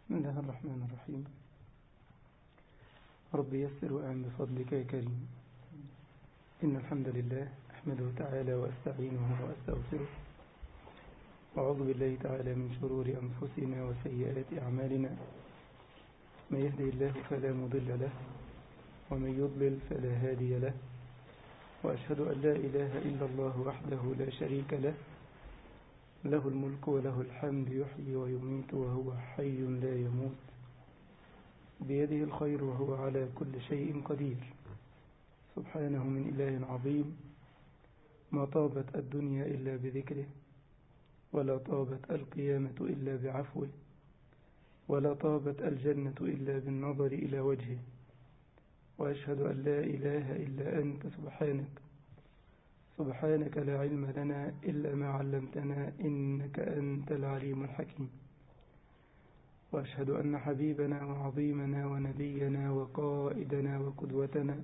بسم الله الرحمن الرحيم رب يسر وأعن بفضلك يا كريم إن الحمد لله أحمده تعالى وأستعينه وأستغفره وأعوذ بالله تعالى من شرور أنفسنا وسيئات أعمالنا من يهدي الله فلا مضل له ومن يضلل فلا هادي له وأشهد أن لا إله إلا الله وحده لا شريك له له الملك وله الحمد يحيي ويميت وهو حي لا يموت بيده الخير وهو على كل شيء قدير سبحانه من إله عظيم ما طابت الدنيا إلا بذكره ولا طابت القيامة إلا بعفوه ولا طابت الجنة إلا بالنظر إلى وجهه وأشهد أن لا إله إلا أنت سبحانك سبحانك لا علم لنا إلا ما علمتنا إنك أنت العليم الحكيم وأشهد أن حبيبنا وعظيمنا ونبينا وقائدنا وقدوتنا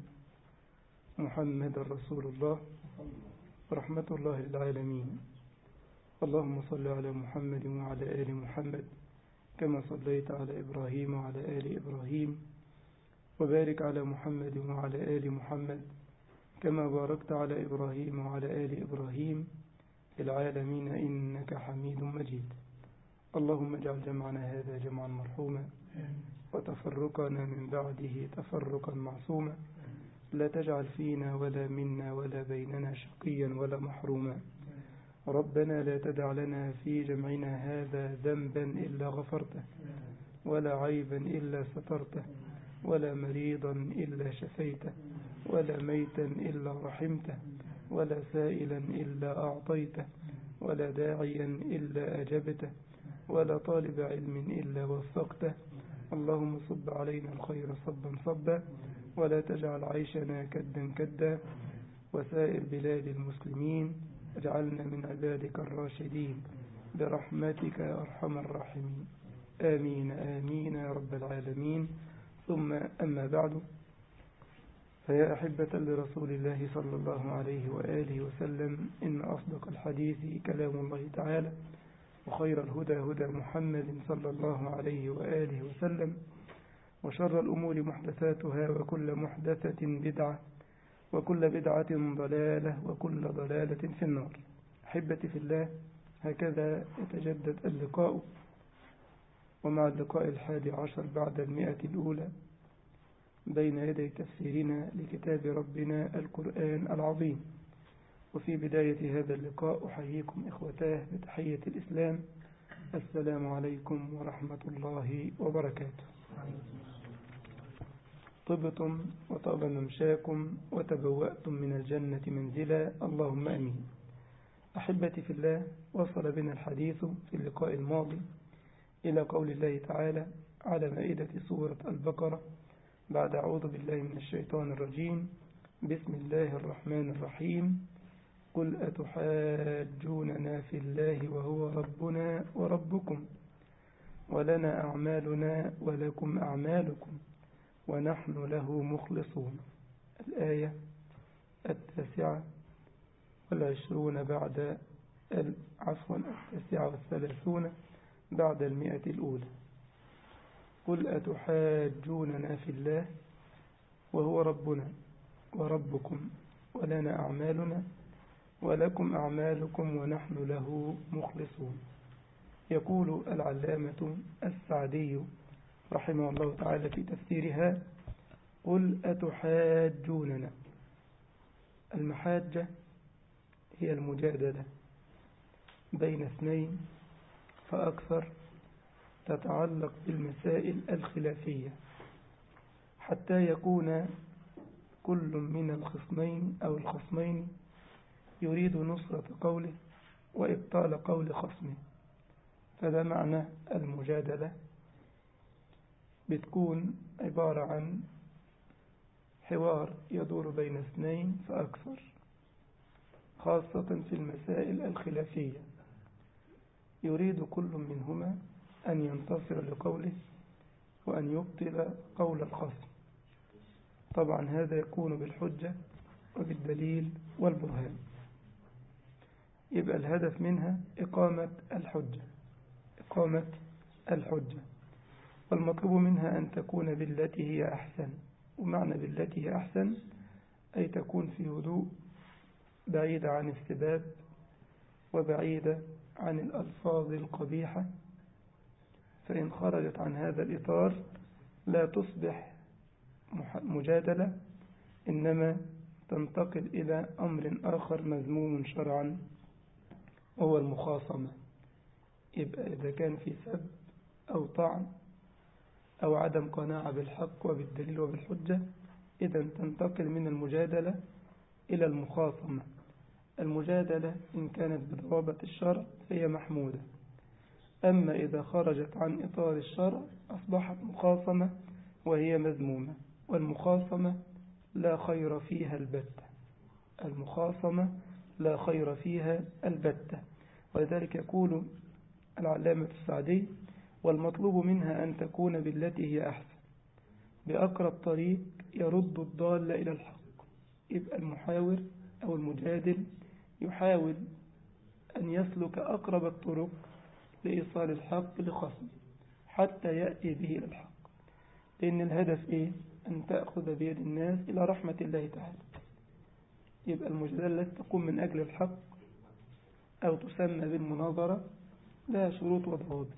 محمد رسول الله رحمة الله للعالمين اللهم صل على محمد وعلى آل محمد كما صليت على إبراهيم وعلى آل إبراهيم وبارك على محمد وعلى آل محمد كما باركت على إبراهيم وعلى آل إبراهيم في العالمين إنك حميد مجيد اللهم اجعل جمعنا هذا جمعا مرحوما وتفرقنا من بعده تفرقا معصوما لا تجعل فينا ولا منا ولا بيننا شقيا ولا محروما ربنا لا تدع لنا في جمعنا هذا ذنبا إلا غفرته ولا عيبا إلا سترته ولا مريضا إلا شفيته ولا ميتا إلا رحمته ولا سائلا إلا أعطيته ولا داعيا إلا أجبته ولا طالب علم إلا وفقته اللهم صب علينا الخير صبا صبا ولا تجعل عيشنا كدا كدا وسائر بلاد المسلمين اجعلنا من عبادك الراشدين برحمتك يا أرحم الراحمين آمين آمين يا رب العالمين ثم أما بعد فيا أحبة لرسول الله صلى الله عليه وآله وسلم إن أصدق الحديث كلام الله تعالى وخير الهدى هدى محمد صلى الله عليه وآله وسلم وشر الأمور محدثاتها وكل محدثة بدعة وكل بدعة ضلالة وكل ضلالة في النار أحبتي في الله هكذا يتجدد اللقاء ومع اللقاء الحادي عشر بعد المئة الأولى بين يدي تفسيرنا لكتاب ربنا القرآن العظيم وفي بداية هذا اللقاء أحييكم إخوتاه بتحية الإسلام السلام عليكم ورحمة الله وبركاته طبتم وطاب ممشاكم وتبوأتم من الجنة منزلا اللهم أمين أحبتي في الله وصل بنا الحديث في اللقاء الماضي إلى قول الله تعالى على مائدة سورة البقرة بعد أعوذ بالله من الشيطان الرجيم بسم الله الرحمن الرحيم قل أتحاجوننا في الله وهو ربنا وربكم ولنا أعمالنا ولكم أعمالكم ونحن له مخلصون الآية التاسعة والعشرون بعد عفوا التاسعة والثلاثون بعد المئة الأولى قل أتحاجوننا في الله وهو ربنا وربكم ولنا أعمالنا ولكم أعمالكم ونحن له مخلصون يقول العلامة السعدي رحمه الله تعالى في تفسيرها قل أتحاجوننا المحاجة هي المجادلة بين اثنين فأكثر تتعلق بالمسائل الخلافية حتى يكون كل من الخصمين أو الخصمين يريد نصرة قوله وإبطال قول خصمه فده معنى المجادلة بتكون عبارة عن حوار يدور بين اثنين فأكثر خاصة في المسائل الخلافية يريد كل منهما أن ينتصر لقوله وأن يبطل قول الخصم طبعا هذا يكون بالحجة وبالدليل والبرهان يبقى الهدف منها إقامة الحجة إقامة الحجة والمطلوب منها أن تكون بالتي هي أحسن ومعنى بالتي هي أحسن أي تكون في هدوء بعيدة عن السباب وبعيدة عن الألفاظ القبيحة فإن خرجت عن هذا الإطار لا تصبح مجادلة إنما تنتقل إلى أمر آخر مذموم شرعا وهو المخاصمة يبقى إذا كان في سب أو طعن أو عدم قناعة بالحق وبالدليل وبالحجة إذا تنتقل من المجادلة إلى المخاصمة المجادلة إن كانت بضوابط الشرع فهي محمودة أما إذا خرجت عن إطار الشرع أصبحت مخاصمة وهي مذمومة والمخاصمة لا خير فيها البتة المخاصمة لا خير فيها البتة ولذلك يقول العلامة السعدي والمطلوب منها أن تكون بالتي هي أحسن بأقرب طريق يرد الضال إلى الحق يبقى المحاور أو المجادل يحاول أن يسلك أقرب الطرق لإيصال الحق لخصمه حتى يأتي به إلى الحق لأن الهدف إيه؟ أن تأخذ بيد الناس إلى رحمة الله تعالى يبقى المجادلة تقوم من أجل الحق أو تسمى بالمناظرة لها شروط وضوابط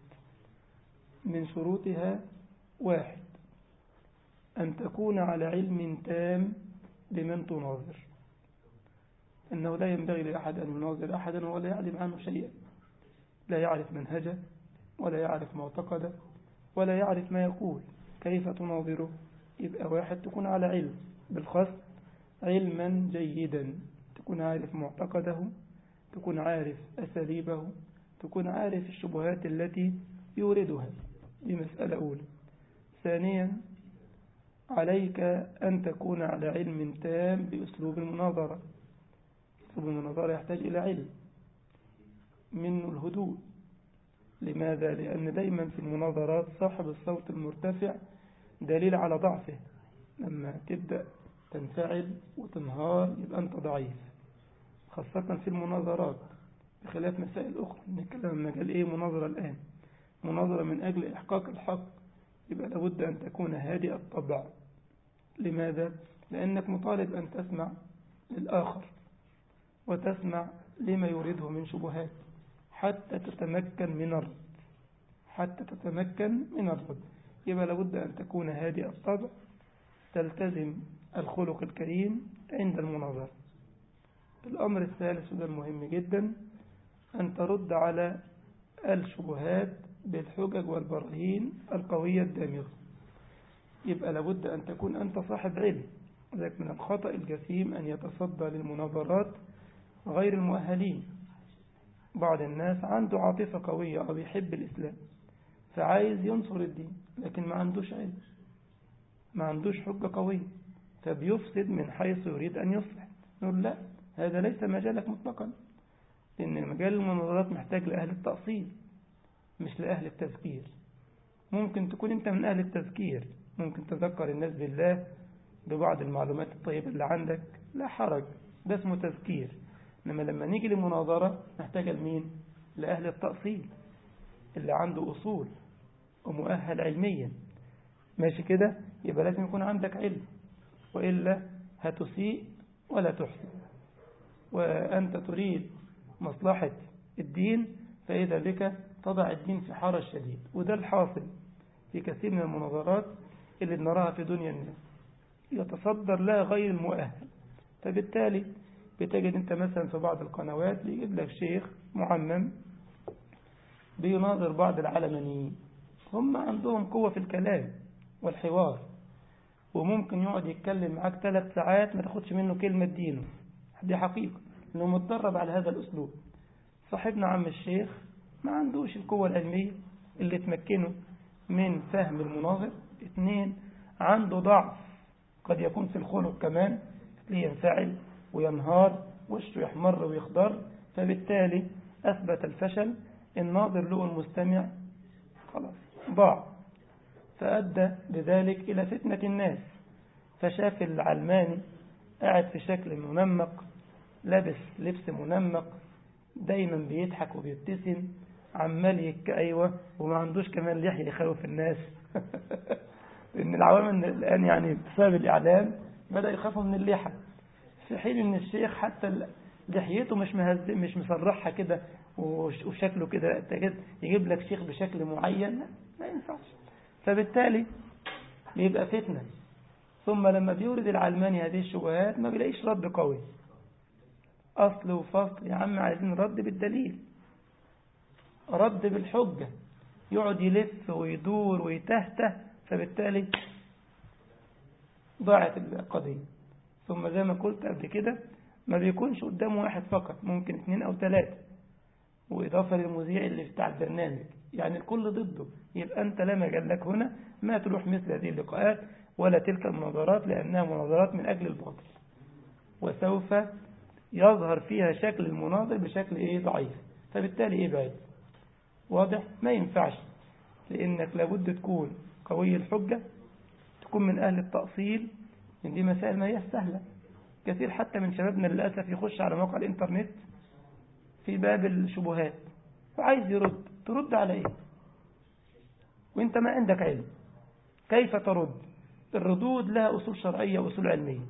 من شروطها واحد أن تكون على علم تام بمن تناظر أنه لا ينبغي لأحد أن يناظر أحدا ولا يعلم عنه شيئا لا يعرف منهجه ولا يعرف معتقده ولا يعرف ما يقول كيف تناظره يبقى واحد تكون على علم بالخصم علما جيدا تكون عارف معتقده تكون عارف أساليبه تكون عارف الشبهات التي يوردها دي مسألة أولى ثانيا عليك أن تكون على علم تام بأسلوب المناظرة أسلوب المناظرة يحتاج إلى علم منه الهدوء لماذا؟ لأن دايما في المناظرات صاحب الصوت المرتفع دليل على ضعفه لما تبدأ تنفعل وتنهار يبقى أنت ضعيف خاصة في المناظرات بخلاف مسائل أخرى نتكلم عن مجال إيه مناظرة الآن مناظرة من أجل إحقاق الحق يبقى لابد أن تكون هادئ الطبع لماذا؟ لأنك مطالب أن تسمع للآخر وتسمع لما يريده من شبهات حتى تتمكن من الرد حتى تتمكن من الرد يبقى لابد أن تكون هادئ الطبع تلتزم الخلق الكريم عند المناظرة الأمر الثالث وده المهم جدا أن ترد على الشبهات بالحجج والبراهين القوية الدامغة يبقى لابد أن تكون أنت صاحب علم ذلك من الخطأ الجسيم أن يتصدى للمناظرات غير المؤهلين بعض الناس عنده عاطفة قوية أو يحب الإسلام فعايز ينصر الدين لكن ما عندوش علم ما عندوش حجة قوية فبيفسد من حيث يريد أن يصلح نقول لا هذا ليس مجالك مطلقا لأن مجال المناظرات محتاج لأهل التأصيل مش لأهل التذكير ممكن تكون أنت من أهل التذكير ممكن تذكر الناس بالله ببعض المعلومات الطيبة اللي عندك لا حرج ده اسمه تذكير إنما لما نيجي للمناظرة نحتاج لمين لأهل التأصيل اللي عنده أصول ومؤهل علميا ماشي كده يبقى لازم يكون عندك علم وإلا هتسيء ولا تحسن وأنت تريد مصلحة الدين فإذا بك تضع الدين في حرج شديد وده الحاصل في كثير من المناظرات اللي نراها في دنيا الناس يتصدر لها غير المؤهل فبالتالي بتجد انت مثلا في بعض القنوات بيجيب لك شيخ معمم بيناظر بعض العلمانيين هم عندهم قوة في الكلام والحوار وممكن يقعد يتكلم معاك ثلاث ساعات ما تاخدش منه كلمة دينه دي حقيقة انه متدرب على هذا الاسلوب صاحبنا عم الشيخ ما عندوش القوة العلمية اللي تمكنه من فهم المناظر اثنين عنده ضعف قد يكون في الخلق كمان لينفعل وينهار وشه يحمر ويخضر فبالتالي أثبت الفشل الناظر له المستمع خلاص ضاع فأدى بذلك إلى فتنة الناس فشاف العلماني قاعد في شكل منمق لابس لبس منمق دايما بيضحك وبيبتسم عمال يك أيوة وما عندوش كمان لحية يخوف الناس لأن العوام الآن يعني بسبب الإعلام بدأ يخافوا من اللحى في حين إن الشيخ حتى لحيته مش مهز مش مسرحها كده وشكله كده يجيب لك شيخ بشكل معين ما ينفعش فبالتالي بيبقى فتنة ثم لما بيورد العلماني هذه الشبهات ما بيلاقيش رد قوي أصل وفصل يا عم عايزين رد بالدليل رد بالحجة يقعد يلف ويدور ويتهته فبالتالي ضاعت القضية ثم زي ما قلت قبل كده ما بيكونش قدامه واحد فقط ممكن اثنين أو ثلاثة وإضافة للمذيع اللي بتاع البرنامج يعني الكل ضده يبقى أنت لا مجال لك هنا ما تروح مثل هذه اللقاءات ولا تلك المناظرات لأنها مناظرات من أجل الباطل وسوف يظهر فيها شكل المناظر بشكل إيه ضعيف فبالتالي إيه بعد واضح ما ينفعش لأنك لابد تكون قوي الحجة تكون من أهل التأصيل من دي مسائل ما هي سهلة كثير حتى من شبابنا للأسف يخش على موقع الإنترنت في باب الشبهات وعايز يرد ترد على إيه وانت ما عندك علم كيف ترد الردود لها أصول شرعية وأصول علمية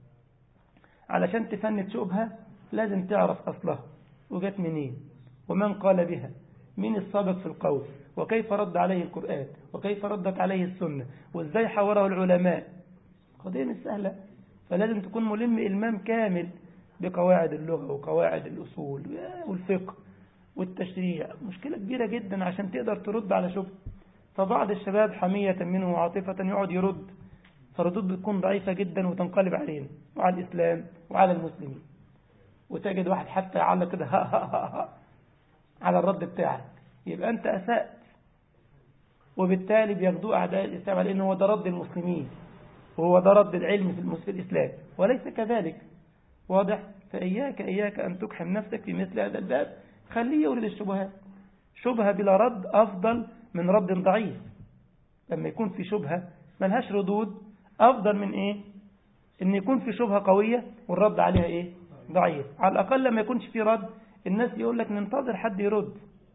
علشان تفند شبهة لازم تعرف أصلها وجت منين ومن قال بها مين السابق في القول وكيف رد عليه القرآن وكيف ردت عليه السنة وازاي حوره العلماء قضية مش سهلة فلازم تكون ملم إلمام كامل بقواعد اللغة وقواعد الأصول والفقه والتشريع مشكلة كبيرة جدا عشان تقدر ترد على شبه فبعض الشباب حمية منه وعاطفة يقعد يرد فردود بتكون ضعيفة جدا وتنقلب علينا وعلى الإسلام وعلى المسلمين وتجد واحد حتى يعلق كده ها ها ها ها على الرد بتاعك يبقى أنت أسأت وبالتالي بياخدوه أعداء الإسلام على إنه هو ده رد المسلمين وهو ده رد العلم في الإسلام وليس كذلك واضح فإياك إياك أن تقحم نفسك في مثل هذا الباب خليه يورد الشبهات شبهة بلا رد أفضل من رد ضعيف لما يكون في شبهة ملهاش ردود أفضل من إيه إن يكون في شبهة قوية والرد عليها إيه ضعيف على الأقل لما يكونش في رد الناس يقول لك ننتظر حد يرد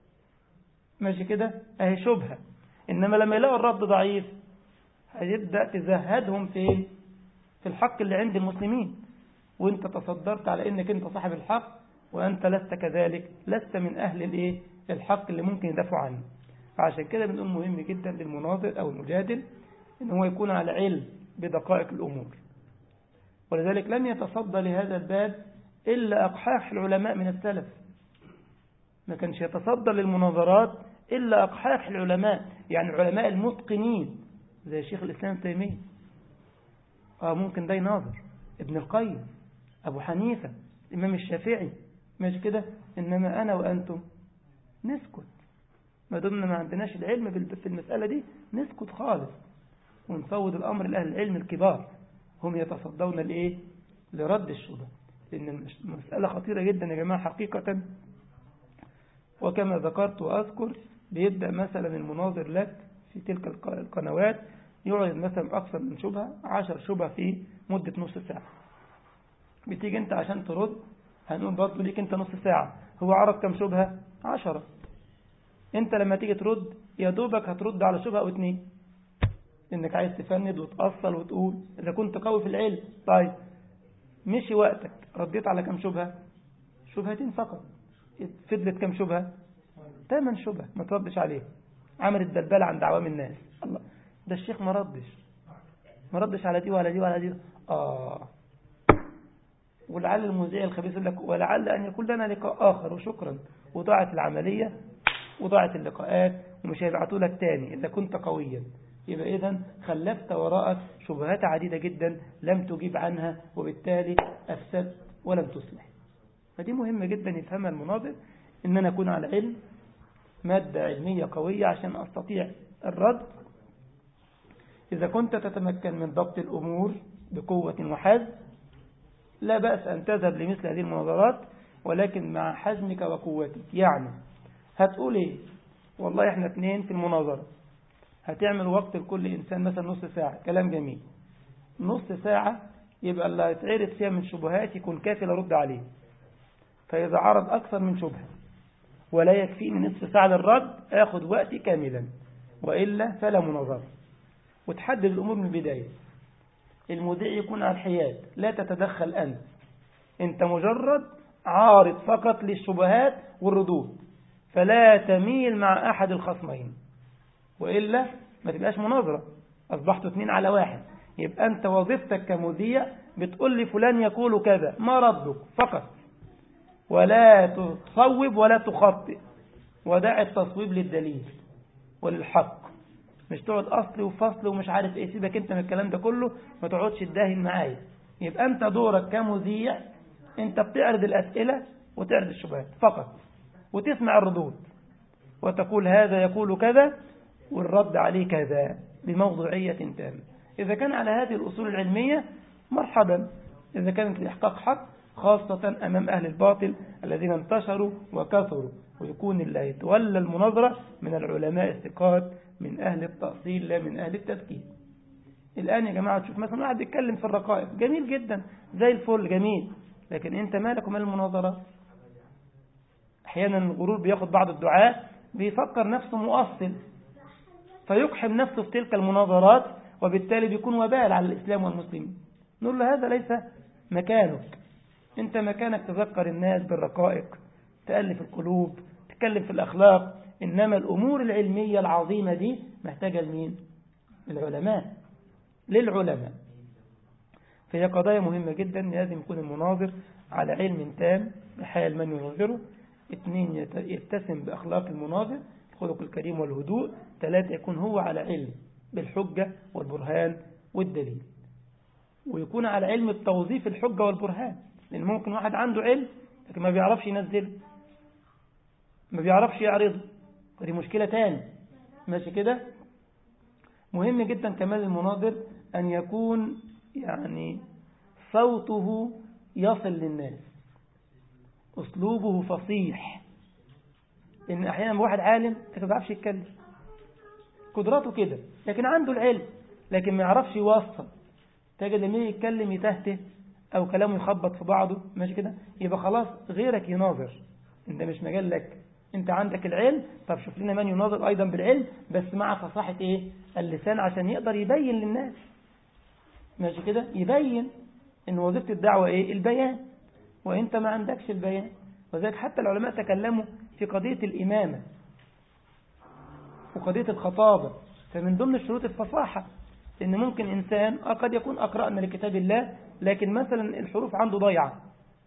ماشي كده أهي شبهة إنما لما يلاقوا الرد ضعيف هيبدأ تزهدهم في في الحق اللي عند المسلمين وانت تصدرت على انك انت صاحب الحق وانت لست كذلك لست من اهل الايه الحق اللي ممكن يدافعوا عنه فعشان كده بنقول مهم جدا للمناظر او المجادل ان هو يكون على علم بدقائق الامور ولذلك لم يتصدى لهذا الباب الا اقحاح العلماء من السلف ما كانش يتصدى للمناظرات الا اقحاح العلماء يعني العلماء المتقنين زي شيخ الاسلام تيميه اه ممكن ده يناظر ابن القيم أبو حنيفة الإمام الشافعي ماشي كده إنما أنا وأنتم نسكت ما دمنا ما عندناش العلم في المسألة دي نسكت خالص ونفوض الأمر لأهل العلم الكبار هم يتصدون لإيه لرد الشبه لأن المسألة خطيرة جدا يا جماعة حقيقة وكما ذكرت وأذكر بيبدأ مثلا المناظر لك في تلك القنوات يعرض مثلا أكثر من شبهة عشر شبهة في مدة نص ساعة بتيجي انت عشان ترد هنقول برضه ليك انت نص ساعة هو عرض كم شبهة عشرة انت لما تيجي ترد يا دوبك هترد على شبهة او اتنين انك عايز تفند وتأصل وتقول اذا كنت قوي في العلم طيب مشي وقتك رديت على كم شبهة شبهتين فقط فضلت كم شبهة ثمان شبهة ما تردش عليه عمل الدبالة عند عوام الناس الله ده الشيخ ما ردش ما ردش على دي ولا دي ولا دي آه ولعل المذيع الخبيث يقول لك ولعل أن يكون لنا لقاء آخر وشكرا وضاعت العملية وضاعت اللقاءات ومش هيبعتوا لك تاني إذا كنت قويا يبقى إذا خلفت وراءك شبهات عديدة جدا لم تجيب عنها وبالتالي أفسدت ولم تصلح فدي مهمة جدا يفهمها المناظر إن أنا أكون على علم مادة علمية قوية عشان أستطيع الرد إذا كنت تتمكن من ضبط الأمور بقوة وحزم لا بأس أن تذهب لمثل هذه المناظرات ولكن مع حزمك وقوتك يعني هتقول إيه والله إحنا اثنين في المناظرة هتعمل وقت لكل إنسان مثلا نص ساعة كلام جميل نص ساعة يبقى اللي هيتعرض فيها من شبهات يكون كافي لرد عليه فإذا عرض أكثر من شبهة ولا يكفيني نصف ساعة للرد آخذ وقتي كاملا وإلا فلا مناظرة وتحدد الأمور من البداية المذيع يكون على الحياد لا تتدخل أنت أنت مجرد عارض فقط للشبهات والردود فلا تميل مع أحد الخصمين وإلا ما تبقاش مناظرة أصبحتوا اثنين على واحد يبقى أنت وظيفتك كمذيع بتقول لي فلان يقول كذا ما ردك فقط ولا تصوب ولا تخطئ ودع التصويب للدليل وللحق مش تقعد أصل وفصل ومش عارف إيه سيبك أنت من الكلام ده كله ما تقعدش تداهن معايا يبقى أنت دورك كمذيع أنت بتعرض الأسئلة وتعرض الشبهات فقط وتسمع الردود وتقول هذا يقول كذا والرد عليه كذا بموضوعية تامة إذا كان على هذه الأصول العلمية مرحبا إذا كانت لإحقاق حق خاصة أمام أهل الباطل الذين انتشروا وكثروا ويكون اللي يتولى المناظرة من العلماء الثقات من أهل التأصيل لا من أهل التفكير الآن يا جماعة تشوف مثلا واحد يتكلم في الرقائق جميل جدا زي الفل جميل لكن أنت مالك ومال المناظرة أحيانا الغرور بياخد بعض الدعاء بيفكر نفسه مؤصل فيقحم نفسه في تلك المناظرات وبالتالي بيكون وبال على الإسلام والمسلمين نقول له هذا ليس مكانك أنت مكانك تذكر الناس بالرقائق تألف القلوب تتكلم في الأخلاق إنما الأمور العلمية العظيمة دي محتاجة لمين؟ العلماء للعلماء فهي قضايا مهمة جدا لازم يكون المناظر على علم تام بحال من يناظره اثنين يتسم بأخلاق المناظر الخلق الكريم والهدوء ثلاثة يكون هو على علم بالحجة والبرهان والدليل ويكون على علم التوظيف الحجة والبرهان لأن ممكن واحد عنده علم لكن ما بيعرفش ينزله ما بيعرفش يعرضه ودي مشكلة تاني ماشي كده مهم جدا كمان المناظر أن يكون يعني صوته يصل للناس أسلوبه فصيح لأن أحيانا واحد عالم ما بيعرفش يتكلم قدراته كده لكن عنده العلم لكن ما يعرفش يوصل تجد لما يتكلم يتهته أو كلامه يخبط في بعضه ماشي كده يبقى خلاص غيرك يناظر انت مش مجال لك انت عندك العلم طب شوف لنا من يناظر ايضا بالعلم بس مع فصاحة ايه اللسان عشان يقدر يبين للناس ماشي كده يبين ان وظيفة الدعوة ايه البيان وانت ما عندكش البيان وذلك حتى العلماء تكلموا في قضية الإمامة وقضية الخطابة فمن ضمن الشروط الفصاحة إن ممكن إنسان قد يكون أقرأنا لكتاب الله لكن مثلا الحروف عنده ضيعة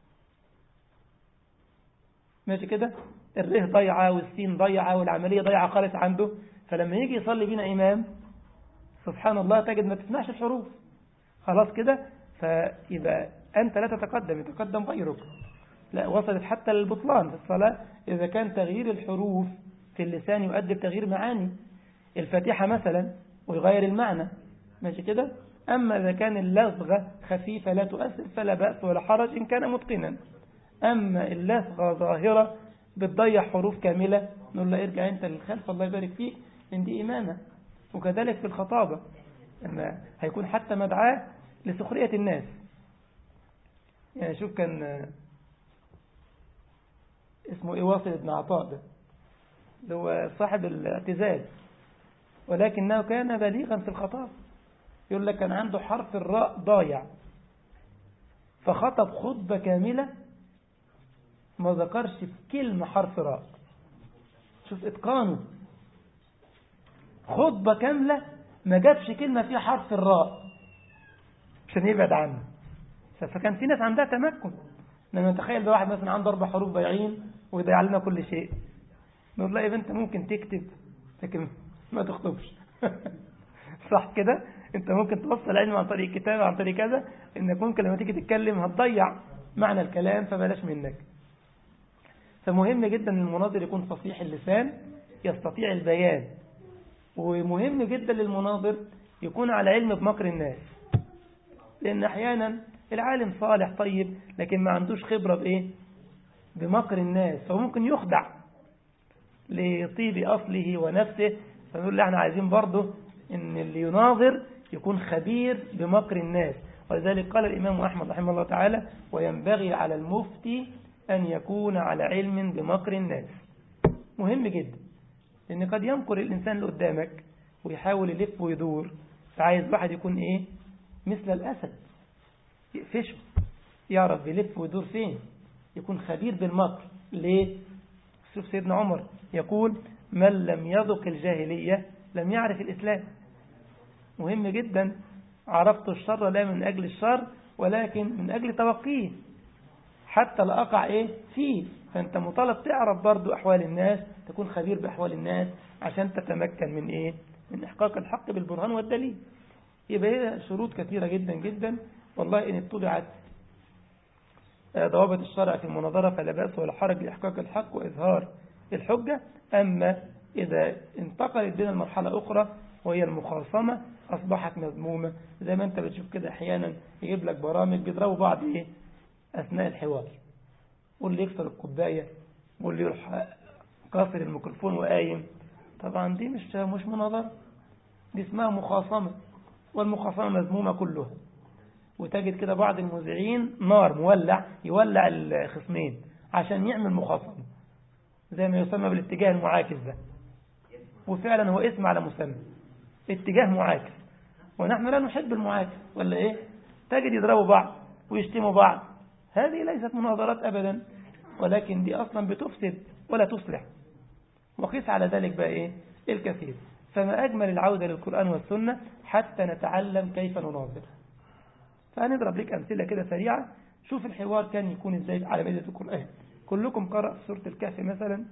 ماشي كده الره ضيعة والسين ضيعة والعملية ضيعة خالص عنده فلما يجي يصلي بينا إمام سبحان الله تجد ما تسمعش الحروف خلاص كده فيبقى أنت لا تتقدم يتقدم غيرك لا وصلت حتى للبطلان في الصلاة إذا كان تغيير الحروف في اللسان يؤدي بتغيير معاني الفاتحة مثلا ويغير المعنى ماشي كده أما إذا كان اللفظة خفيفة لا تؤثر فلا بأس ولا حرج إن كان متقنا أما اللفظة ظاهرة بتضيع حروف كاملة نقول له ارجع أنت للخلف الله يبارك فيك إن دي إمامة وكذلك في الخطابة أما هيكون حتى مدعاة لسخرية الناس يعني شوف كان اسمه إيه واصل ابن عطاء ده اللي هو صاحب الاعتزال ولكنه كان بليغا في الخطاب يقول لك كان عنده حرف الراء ضايع فخطب خطبة كاملة ما ذكرش في كلمة حرف راء شوف اتقانه خطبة كاملة ما جابش كلمة فيها حرف الراء عشان يبعد عنه فكان في ناس عندها تمكن لما نتخيل بواحد مثلا عنده أربع حروف ضايعين ويضيع لنا كل شيء نقول له يا بنت ممكن تكتب لكن ما تخطبش صح كده انت ممكن توصل العلم عن طريق الكتابة عن طريق كذا انك ممكن لما تيجي تتكلم هتضيع معنى الكلام فبلاش منك فمهم جدا ان المناظر يكون فصيح اللسان يستطيع البيان ومهم جدا للمناظر يكون على علم بمكر الناس لان احيانا العالم صالح طيب لكن ما عندوش خبرة بايه بمكر الناس فممكن يخدع لطيب أصله ونفسه فنقول احنا عايزين برضه ان اللي يناظر يكون خبير بمكر الناس ولذلك قال الإمام أحمد رحمه الله تعالى وينبغي على المفتي أن يكون على علم بمكر الناس مهم جدا لأن قد ينقر الإنسان اللي قدامك ويحاول يلف ويدور فعايز واحد يكون إيه مثل الأسد يقفشه يعرف يلف ويدور فين يكون خبير بالمكر ليه شوف سيدنا عمر يقول من لم يذق الجاهلية لم يعرف الإسلام مهم جدا عرفت الشر لا من أجل الشر ولكن من أجل توقيه حتى لا أقع إيه فيه فأنت مطالب تعرف برضو أحوال الناس تكون خبير بأحوال الناس عشان تتمكن من إيه من إحقاق الحق بالبرهان والدليل يبقى هي شروط كثيرة جدا جدا والله إن اتبعت ضوابط الشرع في المناظرة فلا بأس ولا حرج لإحقاق الحق وإظهار الحجة أما إذا انتقلت بين المرحلة أخرى وهي المخاصمة أصبحت مذمومة زي ما أنت بتشوف كده أحيانا يجيب لك برامج بيضربوا بعض إيه أثناء الحوار واللي يكسر الكوباية واللي يروح كاسر الميكروفون وقايم طبعا دي مش مش مناظرة دي اسمها مخاصمة والمخاصمة مذمومة كلها وتجد كده بعض المذيعين نار مولع يولع الخصمين عشان يعمل مخاصمة زي ما يسمى بالاتجاه المعاكس ده وفعلا هو اسم على مسمى اتجاه معاكس ونحن لا نحب المعاكس ولا ايه تجد يضربوا بعض ويشتموا بعض هذه ليست مناظرات أبدا ولكن دي أصلا بتفسد ولا تصلح وقيس على ذلك بقى إيه الكثير فما أجمل العودة للقرآن والسنة حتى نتعلم كيف نناظر فهنضرب لك أمثلة كده سريعة شوف الحوار كان يكون إزاي على مدى القرآن كلكم قرأ في سورة الكهف مثلا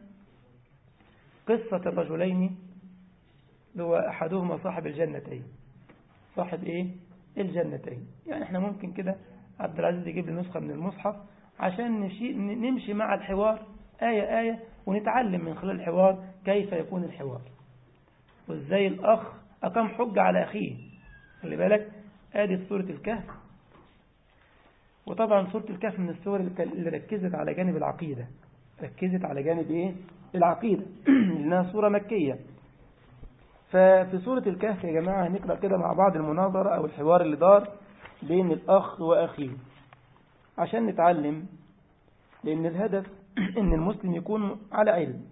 قصة الرجلين هو أحدهما صاحب الجنتين صاحب إيه الجنتين يعني احنا ممكن كده عبد العزيز يجيب لي نسخة من المصحف عشان نشي نمشي مع الحوار آية آية ونتعلم من خلال الحوار كيف يكون الحوار وازاي الأخ أقام حجة على أخيه خلي بالك آدي سورة الكهف وطبعا سورة الكهف من السور اللي ركزت على جانب العقيدة ركزت على جانب إيه العقيدة لأنها سورة مكية ففي سورة الكهف يا جماعة هنقرأ كده مع بعض المناظرة أو الحوار اللي دار بين الأخ وأخيه عشان نتعلم لأن الهدف أن المسلم يكون على علم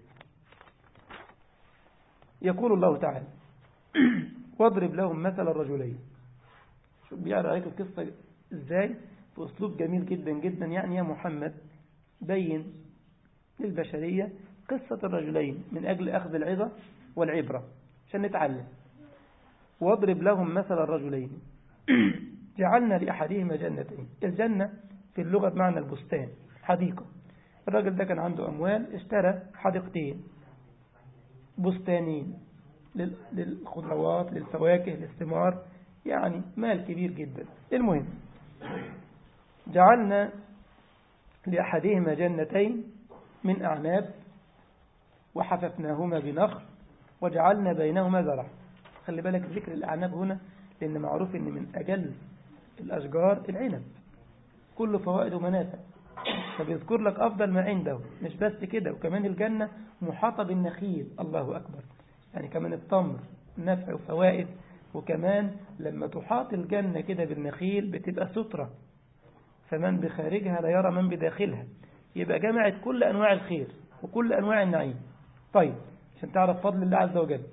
يقول الله تعالى واضرب لهم مثل الرجلين شوف بيعرض عليك القصة ازاي في أسلوب جميل جدا جدا يعني يا محمد بين للبشرية قصة الرجلين من أجل أخذ العظة والعبرة عشان نتعلم واضرب لهم مثل الرجلين جعلنا لأحدهما جنتين الجنة في اللغة بمعنى البستان حديقة الراجل ده كان عنده أموال اشترى حديقتين بستانين للخضروات للفواكه للثمار يعني مال كبير جدا المهم جعلنا لأحدهما جنتين من أعناب وحففناهما بنخل وجعلنا بينهما زرع خلي بالك ذكر الأعناب هنا لأن معروف أن من أجل الأشجار العنب كل فوائد ومنافع فبيذكر لك أفضل ما عنده مش بس كده وكمان الجنة محاطة بالنخيل الله أكبر يعني كمان التمر نفع وفوائد وكمان لما تحاط الجنة كده بالنخيل بتبقى سترة فمن بخارجها لا يرى من بداخلها يبقى جمعت كل أنواع الخير وكل أنواع النعيم طيب عشان تعرف فضل الله عز وجل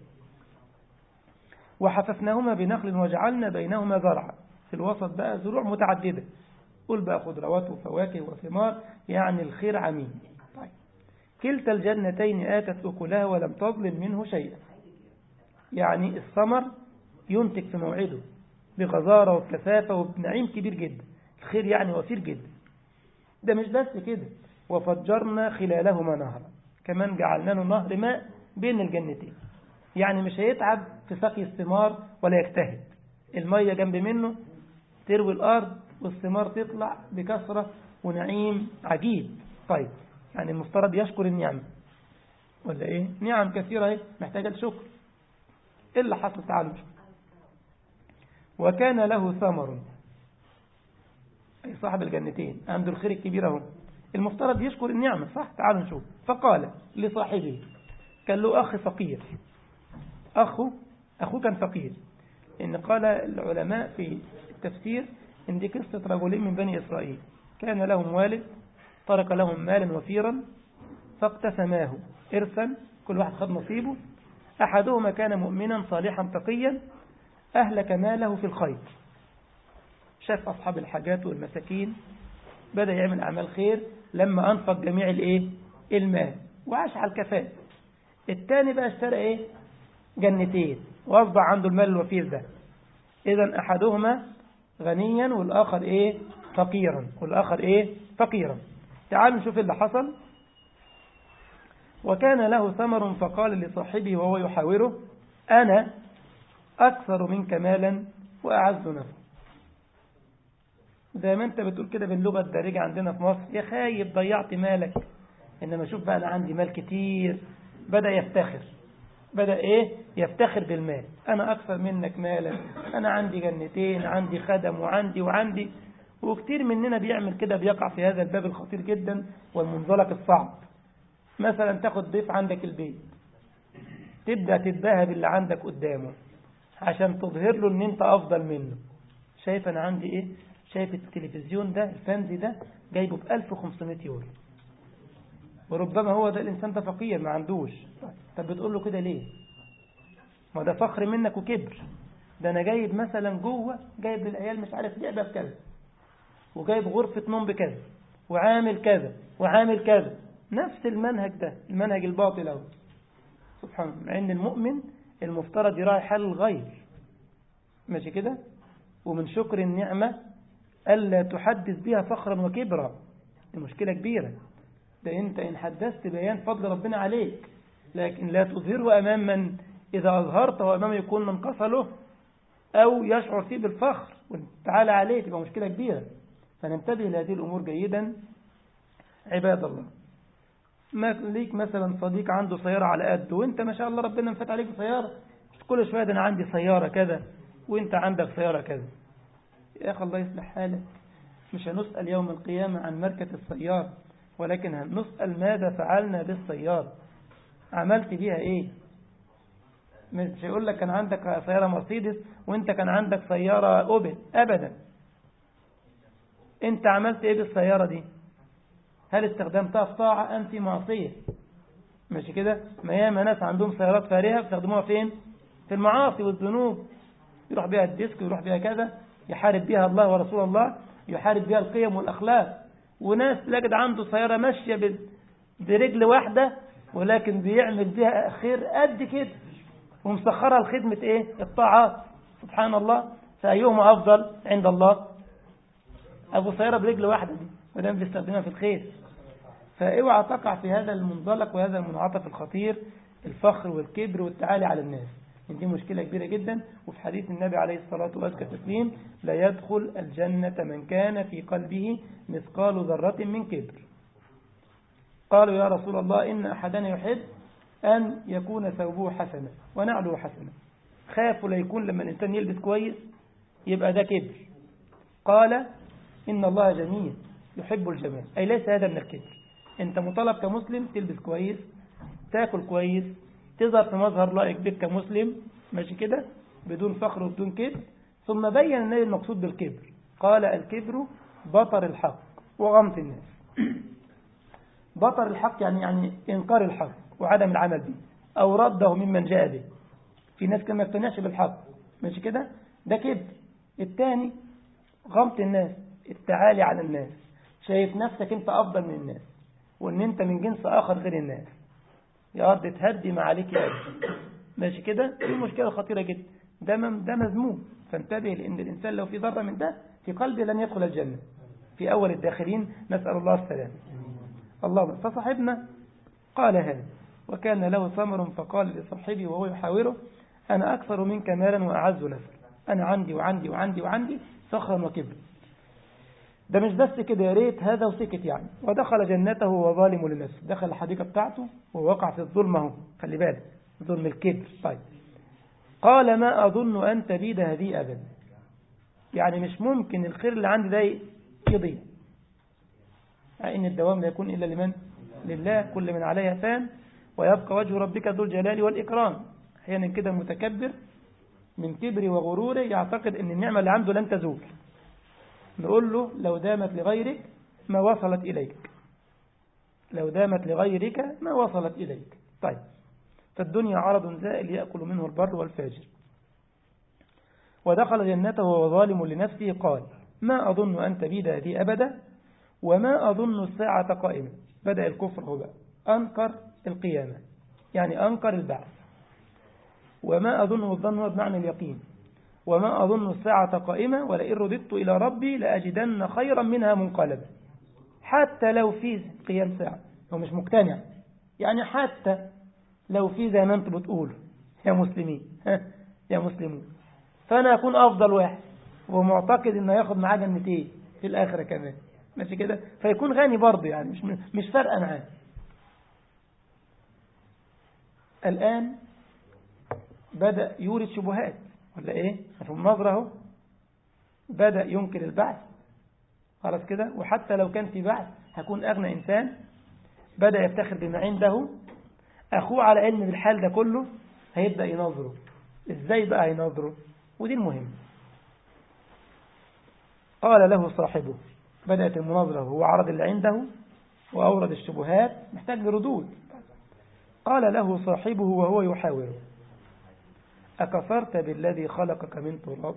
وحففناهما بنخل وجعلنا بينهما زرعا في الوسط بقى زروع متعددة قل بقى خضروات وفواكه وثمار يعني الخير عميم طيب كلتا الجنتين آتت أكلها ولم تظلم منه شيئا يعني الثمر ينتج في موعده بغزارة وبكثافة وبنعيم كبير جدا الخير يعني وفير جدا ده مش بس كده وفجرنا خلالهما نهرا كمان جعلنا له نهر ماء بين الجنتين يعني مش هيتعب في سقي الثمار ولا يجتهد المية جنب منه تروي الأرض والثمار تطلع بكثرة ونعيم عجيب طيب يعني المفترض يشكر النعمة ولا ايه نعم كثيرة ايه محتاجة الشكر ايه اللي حصل تعالوا وكان له ثمر أي صاحب الجنتين عنده الخير الكبير اهو المفترض يشكر النعمة صح تعالوا نشوف فقال لصاحبه كان له أخ فقير أخو أخوه كان فقير إن قال العلماء في التفسير إن دي قصة رجلين من بني إسرائيل كان لهم والد ترك لهم مالا وفيرا فاقتسماه إرثا كل واحد خد نصيبه أحدهما كان مؤمنا صالحا تقيا أهلك ماله في الخير شاف أصحاب الحاجات والمساكين بدأ يعمل أعمال خير لما أنفق جميع الإيه المال وعاش على الكفاء الثاني بقى اشترى إيه جنتين وأصبح عنده المال الوفير ده إذا أحدهما غنيا والآخر إيه فقيرا والآخر إيه فقيرا تعالوا نشوف اللي حصل وكان له ثمر فقال لصاحبه وهو يحاوره أنا أكثر منك مالا وأعز نفسا زي ما انت بتقول كده باللغة الدارجة عندنا في مصر يا خايب ضيعت مالك إنما شوف بقى أنا عندي مال كتير بدأ يفتخر بدأ إيه يفتخر بالمال أنا أكثر منك مالا أنا عندي جنتين عندي خدم وعندي وعندي وكتير مننا بيعمل كده بيقع في هذا الباب الخطير جدا والمنزلق الصعب مثلا تاخد ضيف عندك البيت تبدأ تتباهى باللي عندك قدامه عشان تظهر له ان انت افضل منه شايف انا عندي ايه شايف التلفزيون ده الفانزي ده جايبه ب 1500 يورو وربما هو ده الانسان ده فقير ما عندوش طب بتقول له كده ليه ما ده فخر منك وكبر ده انا جايب مثلا جوه جايب للعيال مش عارف لعبه بكذا وجايب غرفه نوم بكذا وعامل كذا وعامل كذا نفس المنهج ده المنهج الباطل اهو سبحان الله مع ان المؤمن المفترض يراعي حال الغير ماشي كده ومن شكر النعمة ألا تحدث بها فخرا وكبرا دي مشكلة كبيرة ده أنت إن حدثت بيان فضل ربنا عليك لكن لا تظهره أمام من إذا أظهرته أمام يكون من قصله أو يشعر فيه بالفخر وتعالى عليه تبقى مشكلة كبيرة فننتبه لهذه الأمور جيدا عباد الله ما ليك مثلا صديق عنده سيارة على قده وانت ما شاء الله ربنا مفات عليك سيارة كل شوية ده انا عندي سيارة كذا وانت عندك سيارة كذا يا اخي الله يصلح حالك مش هنسأل يوم القيامة عن ماركة السيارة ولكن هنسأل ماذا فعلنا بالسيارة عملت بيها ايه مش هيقول لك كان عندك سيارة مرسيدس وانت كان عندك سيارة اوبل ابدا انت عملت ايه بالسيارة دي هل استخدمتها في طاعة أم في معصية ماشي كده ما ياما ناس عندهم سيارات فارهة بيستخدموها فين في المعاصي والذنوب يروح بها الديسك ويروح بها كذا يحارب بها الله ورسول الله يحارب بها القيم والأخلاق وناس لقد عنده سيارة ماشية برجل واحدة ولكن بيعمل بها خير قد كده ومسخرها لخدمة ايه الطاعات سبحان الله فأيهما أفضل عند الله أبو سيارة برجل واحدة دي ودام بيستخدمها في الخير فاوعى تقع في هذا المنزلق وهذا المنعطف الخطير الفخر والكبر والتعالي على الناس دي مشكلة كبيرة جدا وفي حديث النبي عليه الصلاة والتسليم لا يدخل الجنة من كان في قلبه مثقال ذرة من كبر قالوا يا رسول الله إن أحدنا يحب أن يكون ثوبه حسنا ونعله حسنا خافوا لا يكون لما الإنسان يلبس كويس يبقى ده كبر قال إن الله جميل يحب الجمال أي ليس هذا من الكبر أنت مطالب كمسلم تلبس كويس تاكل كويس تظهر في مظهر لائق بك كمسلم ماشي كده بدون فخر وبدون كبر ثم بين النبي المقصود بالكبر قال الكبر بطر الحق وغمط الناس بطر الحق يعني يعني إنكار الحق وعدم العمل به أو رده ممن جاء به في ناس كان ما يقتنعش بالحق ماشي كده ده كبر الثاني غمط الناس التعالي على الناس شايف نفسك انت افضل من الناس وان انت من جنس اخر غير الناس يا ارض تهدي ما عليك يا أرض ماشي كده دي مشكلة خطيرة جدا ده ده مذموم فانتبه لان الانسان لو في ضرر من ده في قلبه لن يدخل الجنة في اول الداخلين نسأل الله السلام الله فصاحبنا قال هذا وكان له ثمر فقال لصاحبه وهو يحاوره أنا أكثر منك مالا وأعز نفسا أنا عندي وعندي وعندي وعندي فخرا وكبر ده مش بس كده يا ريت هذا وسكت يعني ودخل جنته وهو ظالم لنفسه دخل الحديقة بتاعته ووقع في الظلم اهو خلي بالك ظلم الكبر طيب قال ما أظن أن تبيد هذه أبدا يعني مش ممكن الخير اللي عندي ده يضيع إن الدوام لا يكون إلا لمن لله كل من عليها فان ويبقى وجه ربك ذو الجلال والإكرام أحيانا كده متكبر من كبره وغروره يعتقد أن النعمة اللي عنده لن تزول نقول له لو دامت لغيرك ما وصلت إليك لو دامت لغيرك ما وصلت إليك طيب فالدنيا عرض زائل يأكل منه البر والفاجر ودخل جنته وهو ظالم لنفسه قال ما أظن أن تبيد هذه أبدا وما أظن الساعة قائمة بدأ الكفر هو بقى أنكر القيامة يعني أنكر البعث وما أظنه الظن هو بمعنى اليقين وما أظن الساعة قائمة ولئن رددت إلى ربي لأجدن خيرا منها منقلبا حتى لو في قيام ساعة هو مش مقتنع يعني حتى لو في زي ما انتم بتقولوا يا مسلمين يا مسلمون فأنا أكون أفضل واحد ومعتقد إنه ياخد معاه جنتين في الآخرة كمان ماشي كده فيكون غني برضه يعني مش مش فارقة معاه الآن بدأ يورد شبهات ولا إيه في النظرة اهو بدأ ينكر البعث خلاص كده وحتى لو كان في بعث هكون أغنى إنسان بدأ يفتخر بما عنده أخوه على علم بالحال ده كله هيبدأ ينظره إزاي بقى ينظره ودي المهم قال له صاحبه بدأت المناظرة هو عرض اللي عنده وأورد الشبهات محتاج لردود قال له صاحبه وهو يحاوره أكفرت بالذي خلقك من تراب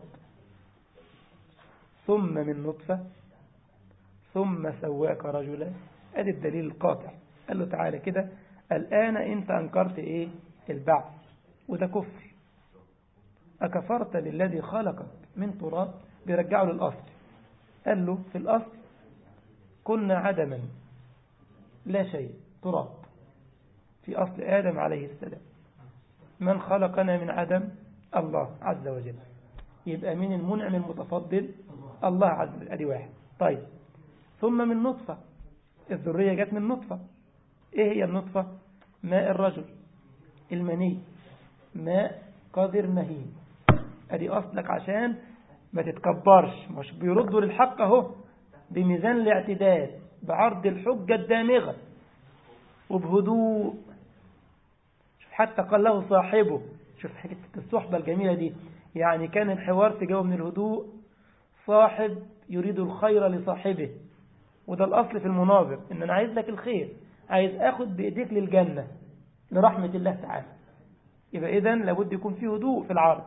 ثم من نطفة ثم سواك رجلا ادي الدليل القاطع قال له تعالى كده الآن أنت أنكرت إيه البعث وده كفر أكفرت بالذي خلقك من تراب بيرجعه للأصل قال له في الأصل كنا عدما لا شيء تراب في أصل آدم عليه السلام من خلقنا من عدم الله عز وجل يبقى من المنعم المتفضل الله عز وجل أدي واحد طيب ثم من نطفة الذرية جت من نطفة إيه هي النطفة ماء الرجل المني ماء قذر مهين أدي أصلك عشان ما تتكبرش مش بيردوا للحق اهو بميزان الاعتدال بعرض الحجة الدامغة وبهدوء شوف حتى قال له صاحبه شوف حكاية الصحبة الجميلة دي يعني كان الحوار تجاوب من الهدوء صاحب يريد الخير لصاحبه وده الأصل في المناظر إن أنا عايز لك الخير عايز أخد بإيديك للجنة لرحمة الله تعالى يبقى إذن لابد يكون فيه هدوء في العرض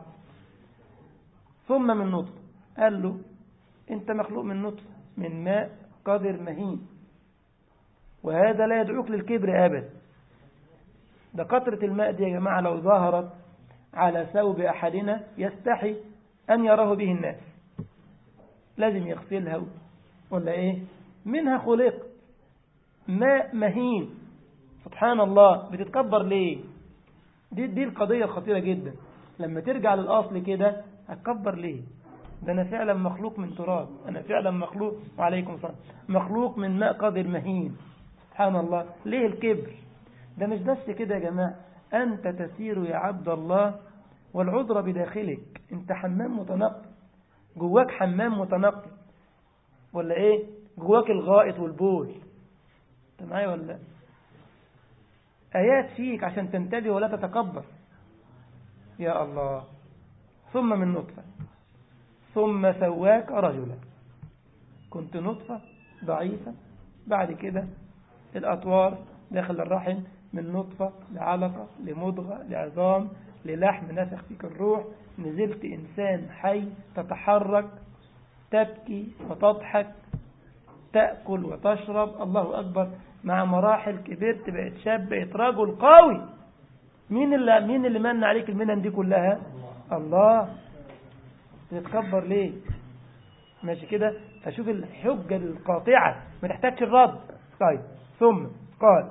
ثم من نطفة قال له أنت مخلوق من نطفة من ماء قدر مهين وهذا لا يدعوك للكبر أبدا ده قطرة الماء دي يا جماعة لو ظهرت على ثوب أحدنا يستحي أن يراه به الناس لازم يغسلها ولا إيه منها خلقت ماء مهين سبحان الله بتتكبر ليه دي, دي القضية الخطيرة جدا لما ترجع للأصل كده هتكبر ليه ده أنا فعلا مخلوق من تراب أنا فعلا مخلوق وعليكم السلام مخلوق من ماء قدر مهين سبحان الله ليه الكبر ده مش بس كده يا جماعة أنت تسير يا عبد الله والعذر بداخلك أنت حمام متنقل جواك حمام متنقل ولا إيه جواك الغائط والبول أنت معايا ولا لا آيات فيك عشان تنتبه ولا تتكبر يا الله ثم من نطفة ثم سواك رجلا كنت نطفة ضعيفة بعد كده الأطوار داخل الرحم من نطفة لعلقة لمضغة لعظام للحم نفخ فيك الروح نزلت إنسان حي تتحرك تبكي وتضحك تأكل وتشرب الله أكبر مع مراحل كبرت بقيت شاب بقيت رجل قوي مين اللي مين اللي من عليك المنن دي كلها الله تتكبر ليه ماشي كده فشوف الحجة القاطعة ما تحتاجش الرد طيب ثم قال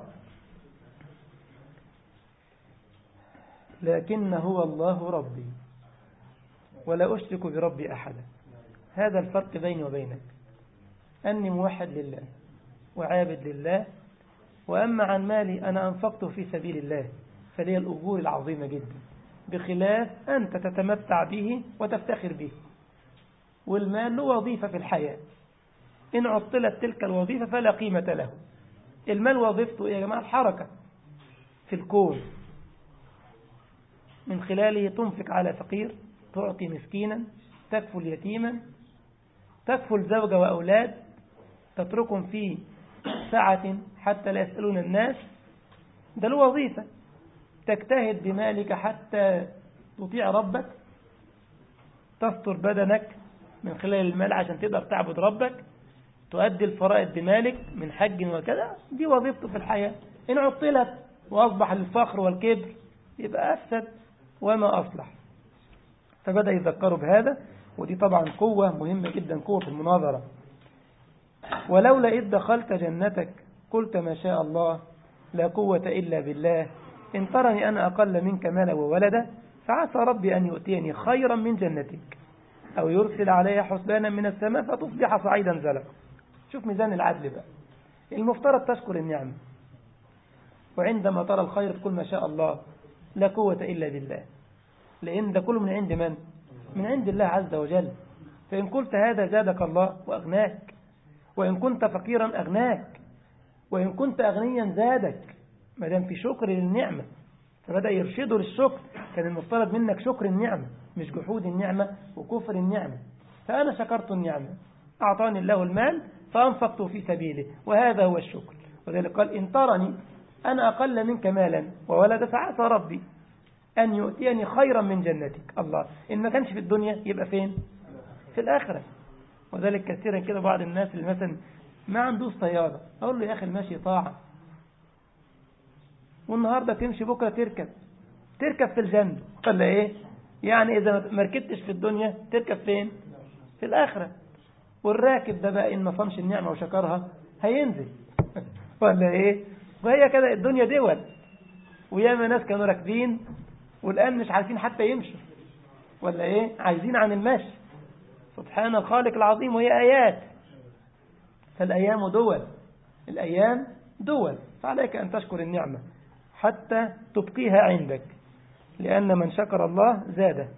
لكن هو الله ربي ولا أشرك بربي أحدا هذا الفرق بيني وبينك أني موحد لله وعابد لله وأما عن مالي أنا أنفقته في سبيل الله فلي الأجور العظيمة جدا بخلاف أنت تتمتع به وتفتخر به والمال له وظيفة في الحياة إن عطلت تلك الوظيفة فلا قيمة له المال وظيفته يا جماعة الحركة في الكون من خلاله تنفق على فقير تعطي مسكينا تكفل يتيما تكفل زوجة وأولاد تتركهم في ساعة حتى لا يسألون الناس ده له وظيفة تجتهد بمالك حتى تطيع ربك تستر بدنك من خلال المال عشان تقدر تعبد ربك تؤدي الفرائض بمالك من حج وكذا دي وظيفته في الحياة إن عطلت وأصبح الفخر والكبر يبقى أفسد وما أصلح فبدأ يذكروا بهذا ودي طبعا قوة مهمة جدا قوة في المناظرة ولولا إذ دخلت جنتك قلت ما شاء الله لا قوة إلا بالله إن ترني أنا أقل منك مالا وولدا فعسى ربي أن يؤتيني خيرا من جنتك أو يرسل علي حسبانا من السماء فتصبح صعيدا زلقا شوف ميزان العدل بقى المفترض تشكر النعمة وعندما ترى الخير تقول ما شاء الله لا قوة إلا بالله لأن ده كله من عند من؟ من عند الله عز وجل فإن قلت هذا زادك الله وأغناك وإن كنت فقيرا أغناك وإن كنت أغنيا زادك ما دام في شكر للنعمة فبدأ يرشده للشكر كان المفترض منك شكر النعمة مش جحود النعمة وكفر النعمة فأنا شكرت النعمة أعطاني الله المال فأنفقت في سبيله وهذا هو الشكر وذلك قال إن ترني أنا أقل منك مالا وولد فعسى ربي أن يؤتيني خيرا من جنتك الله إن ما كانش في الدنيا يبقى فين في الآخرة وذلك كثيرا كده بعض الناس اللي مثلا ما عندوش سيارة أقول له يا أخي المشي طاعة والنهاردة تمشي بكرة تركب تركب في الجنة قال إيه يعني إذا ما ركبتش في الدنيا تركب فين في الآخرة والراكب ده بقى إن ما صمش النعمة وشكرها هينزل ولا إيه وهي كده الدنيا دول وياما ناس كانوا راكبين والآن مش عارفين حتى يمشوا ولا إيه عايزين عن المشي سبحان الخالق العظيم وهي آيات فالأيام دول الأيام دول فعليك أن تشكر النعمة حتى تبقيها عندك لأن من شكر الله زاده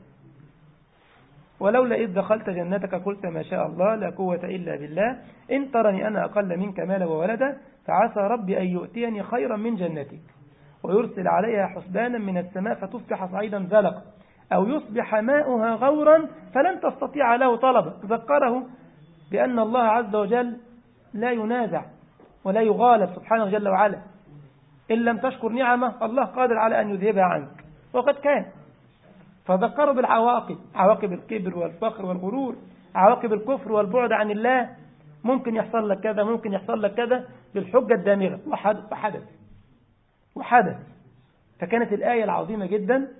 ولولا إذ دخلت جنتك قلت ما شاء الله لا قوة إلا بالله إن ترني أنا أقل منك مالا وولدا فعسى ربي أن يؤتيني خيرا من جنتك ويرسل عليها حسبانا من السماء فتصبح صعيدا زلقا أو يصبح ماؤها غورا فلن تستطيع له طلبا ذكره بأن الله عز وجل لا ينازع ولا يغالب سبحانه جل وعلا إن لم تشكر نعمة الله قادر على أن يذهبها عنك وقد كان فذكروا بالعواقب عواقب الكبر والفخر والغرور عواقب الكفر والبعد عن الله ممكن يحصل لك كذا ممكن يحصل لك كذا بالحجة الدامغة وحدث وحدث فكانت الآية العظيمة جدا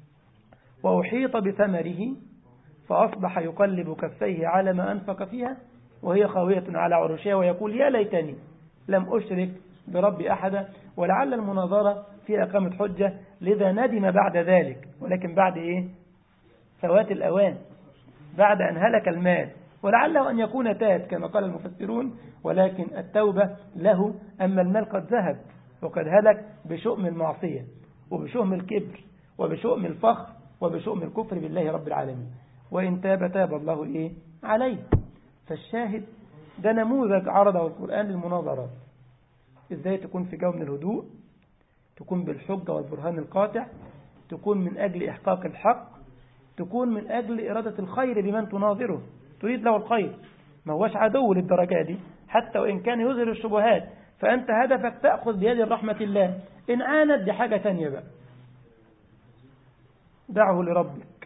وأحيط بثمره فأصبح يقلب كفيه على ما أنفق فيها وهي خاوية على عروشها ويقول يا ليتني لم أشرك بربي أحدا ولعل المناظرة في أقامة حجة لذا ندم بعد ذلك ولكن بعد إيه فوات الأوان بعد أن هلك المال ولعله أن يكون تاب كما قال المفسرون ولكن التوبة له أما المال قد ذهب وقد هلك بشؤم المعصية وبشؤم الكبر وبشؤم الفخر وبشؤم الكفر بالله رب العالمين وإن تاب تاب الله إيه عليه فالشاهد ده نموذج عرضه القرآن للمناظرات إزاي تكون في جو من الهدوء تكون بالحجة والبرهان القاطع تكون من أجل إحقاق الحق تكون من أجل إرادة الخير بمن تناظره تريد له الخير ما هوش عدو للدرجة دي حتى وإن كان يظهر الشبهات فأنت هدفك تأخذ بيد الرحمة الله إن عانت دي حاجة تانية بقى دعه لربك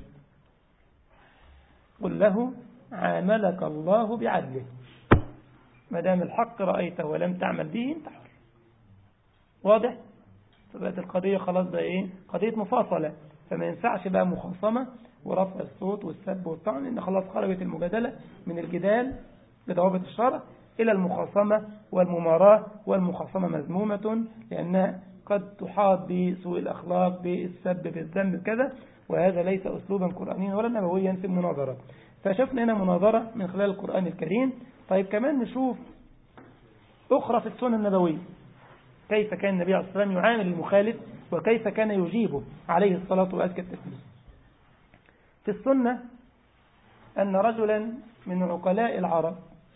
قل له عاملك الله بعدله ما دام الحق رأيته ولم تعمل به انت حر واضح فبقت القضية خلاص بقى ايه قضية مفاصلة فما ينفعش بقى مخاصمة ورفع الصوت والسب والطعن ان خلاص خرجت المجادلة من الجدال بضوابط الشرع إلى المخاصمة والمماراة والمخاصمة مذمومة لأنها قد تحاط بسوء الأخلاق بالسب بالذنب كذا وهذا ليس أسلوبا قرآنيا ولا نبويا في المناظرة فشفنا هنا مناظرة من خلال القرآن الكريم طيب كمان نشوف أخرى في السنة النبوية كيف كان النبي عليه الصلاة والسلام يعامل المخالف وكيف كان يجيبه عليه الصلاة وأزكى التسليم في السنة أن رجلا من عقلاء العرب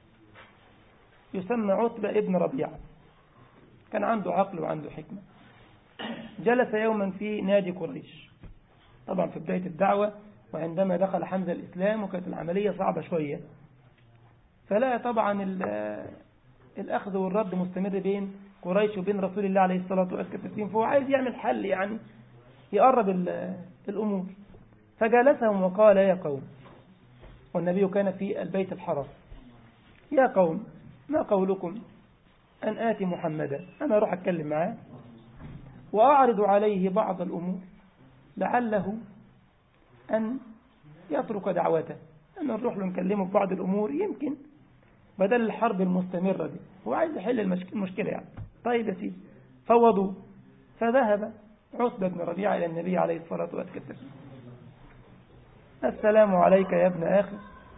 يسمى عتبة ابن ربيعة كان عنده عقل وعنده حكمة جلس يوما في نادي قريش طبعا في بداية الدعوة وعندما دخل حمزة الإسلام وكانت العملية صعبة شوية فلا طبعا الأخذ والرد مستمر بين قريش وبين رسول الله عليه الصلاة والسلام فهو عايز يعمل حل يعني يقرب الأمور فجالسهم وقال يا قوم والنبي كان في البيت الحرام يا قوم ما قولكم أن آتي محمدا أنا أروح أتكلم معاه وأعرض عليه بعض الأمور لعله أن يترك دعوته أن نروح له نكلمه في بعض الأمور يمكن بدل الحرب المستمرة دي هو عايز يحل المشكلة يعني طيب يا سيدي فوضوا فذهب عتبة بن ربيعة إلى النبي عليه الصلاة والسلام السلام عليك يا ابن أخي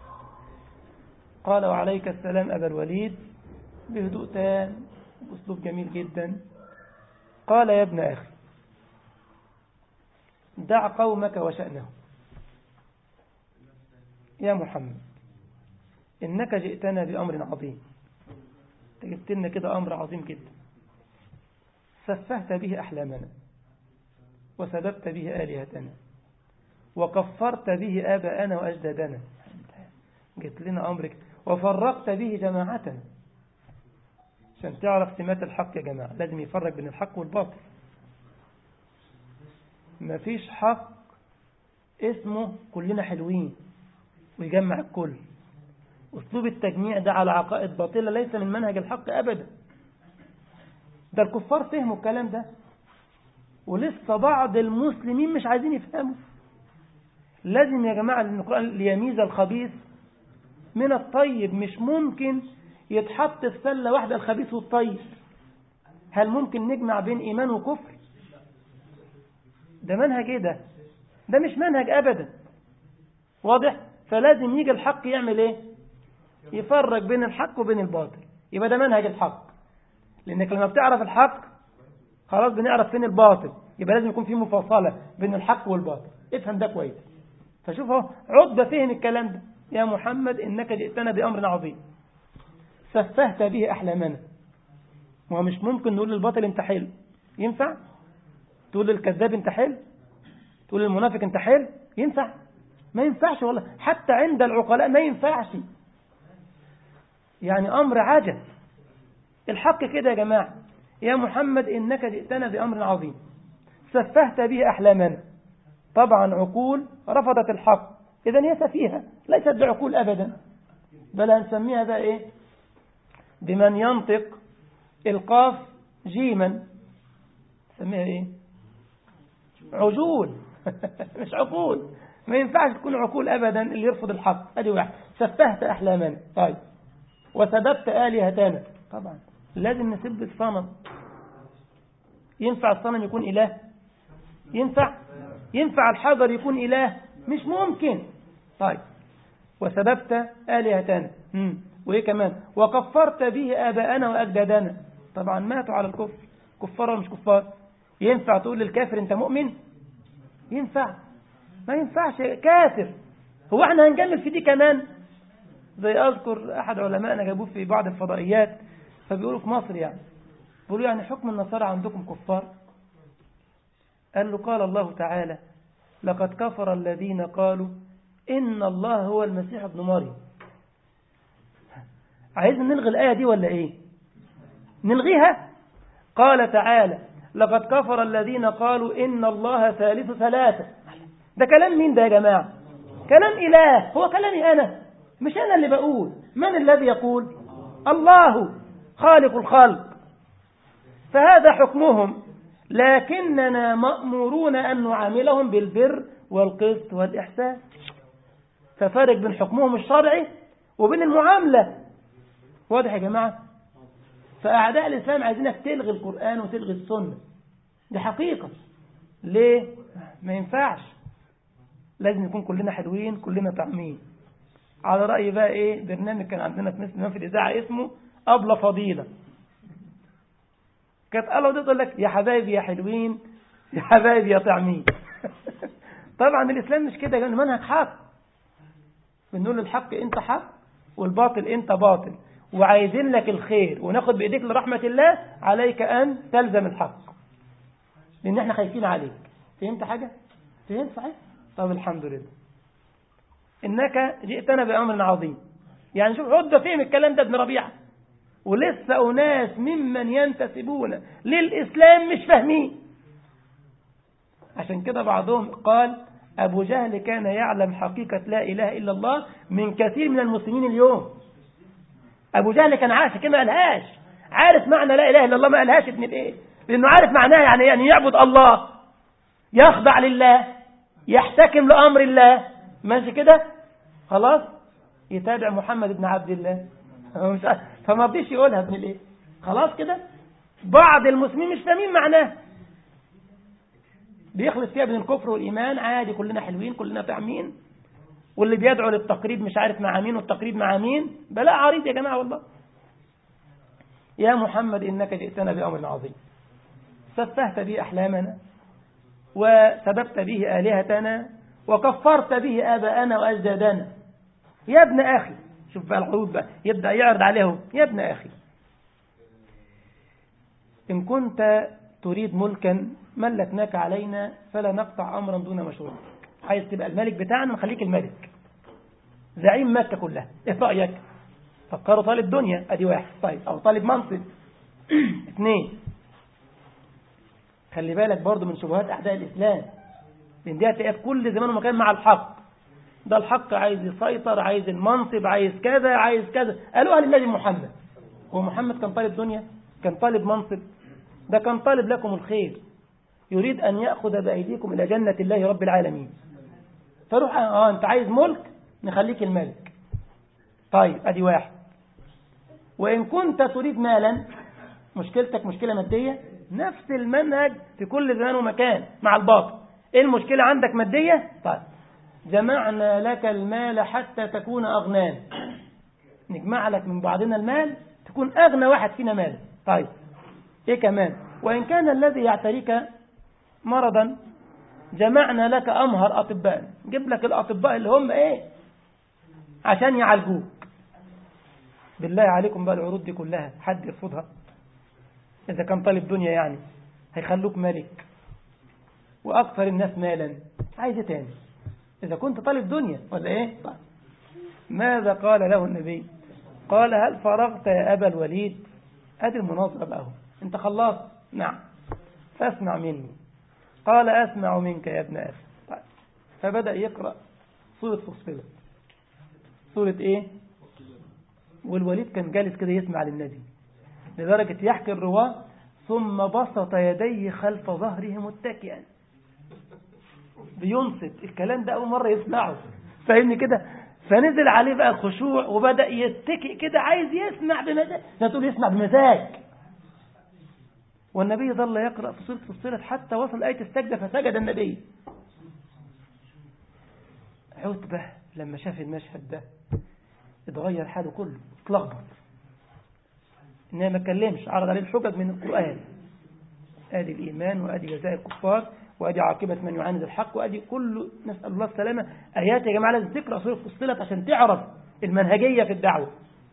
قال وعليك السلام أبا الوليد بهدوء تام بأسلوب جميل جدا قال يا ابن أخي دع قومك وشأنهم يا محمد إنك جئتنا بأمر عظيم جبت لنا كده أمر عظيم جدا سفهت به أحلامنا وسببت به آلهتنا وكفرت به آباءنا وأجدادنا جبت لنا أمرك وفرقت به جماعتنا عشان تعرف سمات الحق يا جماعة لازم يفرق بين الحق والباطل مفيش حق اسمه كلنا حلوين ويجمع الكل أسلوب التجميع ده على عقائد باطلة ليس من منهج الحق أبدا ده الكفار فهموا الكلام ده ولسه بعض المسلمين مش عايزين يفهموا لازم يا جماعة القرآن ليميز الخبيث من الطيب مش ممكن يتحط في سلة واحدة الخبيث والطيب هل ممكن نجمع بين إيمان وكفر ده منهج ايه ده ده مش منهج أبدا واضح فلازم يجي الحق يعمل ايه يفرق بين الحق وبين الباطل يبقى ده منهج الحق لأنك لما بتعرف الحق خلاص بنعرف فين الباطل يبقى لازم يكون في مفاصلة بين الحق والباطل افهم ده كويس فشوف اهو عقبة فهم الكلام ده يا محمد إنك جئتنا بأمر عظيم سفهت به أحلامنا ما مش ممكن نقول للباطل انت حلو ينفع تقول للكذاب انت حلو تقول للمنافق انت حلو ينفع ما ينفعش والله حتى عند العقلاء ما ينفعش يعني أمر عجب الحق كده يا جماعة يا محمد إنك جئتنا بأمر عظيم سفهت به أحلامنا طبعا عقول رفضت الحق إذا هي سفيهة ليست بعقول أبدا بل هنسميها بقى إيه بمن ينطق القاف جيما نسميها إيه عجول مش عقول ما ينفعش تكون عقول أبدا اللي يرفض الحق أدي واحد سفهت أحلامنا طيب وسببت آلهتنا طبعا لازم نسب الصنم ينفع الصنم يكون إله ينفع ينفع الحجر يكون إله مش ممكن طيب وسببت آلهتنا وإيه كمان وكفرت به آباءنا وأجدادنا طبعا ماتوا على الكفر كفار ولا مش كفار ينفع تقول للكافر أنت مؤمن ينفع ما ينفعش كافر هو احنا هنجمل في دي كمان زي أذكر أحد علمائنا جابوه في بعض الفضائيات فبيقولوا في مصر يعني بيقولوا يعني حكم النصارى عندكم كفار قال له قال الله تعالى لقد كفر الذين قالوا إن الله هو المسيح ابن مريم عايزنا نلغي الآية دي ولا إيه نلغيها قال تعالى لقد كفر الذين قالوا إن الله ثالث ثلاثة ده كلام مين ده يا جماعة كلام إله هو كلامي أنا مش أنا اللي بقول من الذي يقول الله خالق الخلق فهذا حكمهم لكننا مأمورون أن نعاملهم بالبر والقسط والإحسان ففرق بين حكمهم الشرعي وبين المعاملة واضح يا جماعة فأعداء الإسلام عايزينك تلغي القرآن وتلغي السنة دي حقيقة ليه ما ينفعش لازم نكون كلنا حلوين كلنا طعمين على رأي بقى إيه برنامج كان عندنا في مثل في الإذاعة اسمه أبلة فضيلة كانت الله دي تقول لك يا حبايبي يا حلوين يا حبايبي يا طعمين طبعا الإسلام مش كده منهج حق بنقول للحق انت حق والباطل انت باطل وعايزين لك الخير وناخد بإيديك لرحمة الله عليك أن تلزم الحق لأن احنا خايفين عليك فهمت حاجة؟ فهمت صحيح؟ طب الحمد لله إنك جئتنا بأمر عظيم يعني شوف عدة فهم الكلام ده ابن ربيعة ولسه أناس ممن ينتسبون للإسلام مش فاهمين عشان كده بعضهم قال أبو جهل كان يعلم حقيقة لا إله إلا الله من كثير من المسلمين اليوم أبو جهل كان عارف كما قالهاش عارف معنى لا إله إلا الله ما قالهاش ابن الإيه لأنه عارف معناها يعني يعني يعبد الله يخضع لله يحتكم لأمر الله ماشي كده خلاص يتابع محمد بن عبد الله فما رضيش يقولها ابن الايه خلاص كده بعض المسلمين مش فاهمين معناه بيخلط فيها بين الكفر والإيمان عادي كلنا حلوين كلنا فاهمين واللي بيدعو للتقريب مش عارف مع مين والتقريب مع مين بلاء عريض يا جماعة والله يا محمد إنك جئتنا بأمر عظيم سفهت به أحلامنا وسببت به آلهتنا وكفرت به آباءنا وأجدادنا يا ابن أخي شوف بقى العروض بقى يبدأ يعرض عليهم يا ابن أخي إن كنت تريد ملكا ملكناك علينا فلا نقطع أمرا دون مشروع عايز تبقى الملك بتاعنا نخليك الملك زعيم مكة كلها ايه رأيك فكروا طالب دنيا ادي واحد طيب او طالب منصب اثنين خلي بالك برضو من شبهات اعداء الاسلام لان دي هتلاقيها في كل زمان ومكان مع الحق ده الحق عايز يسيطر عايز المنصب عايز كذا عايز كذا قالوها للنبي محمد هو محمد كان طالب دنيا كان طالب منصب ده كان طالب لكم الخير يريد أن يأخذ بأيديكم إلى جنة الله رب العالمين فروح آه أنت عايز ملك نخليك الملك طيب أدي واحد وإن كنت تريد مالا مشكلتك مشكلة مادية نفس المنهج في كل زمان ومكان مع الباطل إيه المشكلة عندك مادية طيب جمعنا لك المال حتى تكون أغنان نجمع لك من بعضنا المال تكون أغنى واحد فينا مال طيب إيه كمان وإن كان الذي يعتريك مرضا جمعنا لك أمهر أطباء جيب لك الأطباء اللي هم إيه عشان يعالجوك بالله عليكم بقى العروض دي كلها حد يرفضها إذا كان طالب دنيا يعني هيخلوك ملك وأكثر الناس مالا عايز إيه تاني إذا كنت طالب دنيا ولا إيه طيب. ماذا قال له النبي قال هل فرغت يا أبا الوليد أدي المناظرة بقى هو أنت خلاص نعم فاسمع مني قال أسمع منك يا ابن أخي طيب. فبدأ يقرأ سورة فصلت سورة إيه والوليد كان جالس كده يسمع للنبي لدرجة يحكي الرواة ثم بسط يديه خلف ظهره متكئا بينصت الكلام ده أول مرة يسمعه فاهمني كده فنزل عليه بقى الخشوع وبدأ يتكئ كده عايز يسمع بمزاج لا تقول يسمع بمزاج والنبي ظل يقرأ في سورة فصلت حتى وصل آية السجدة فسجد النبي عتبة لما شاف المشهد ده اتغير حاله كله اتلخبط انها ما كلمش عرض عليه الحجج من القرآن ادي الإيمان وادي جزاء الكفار وادي عاقبة من يعاند الحق وادي كل نسأل الله السلامة آيات يا جماعة لازم تقرأ سورة فصلت عشان تعرف المنهجية في الدعوة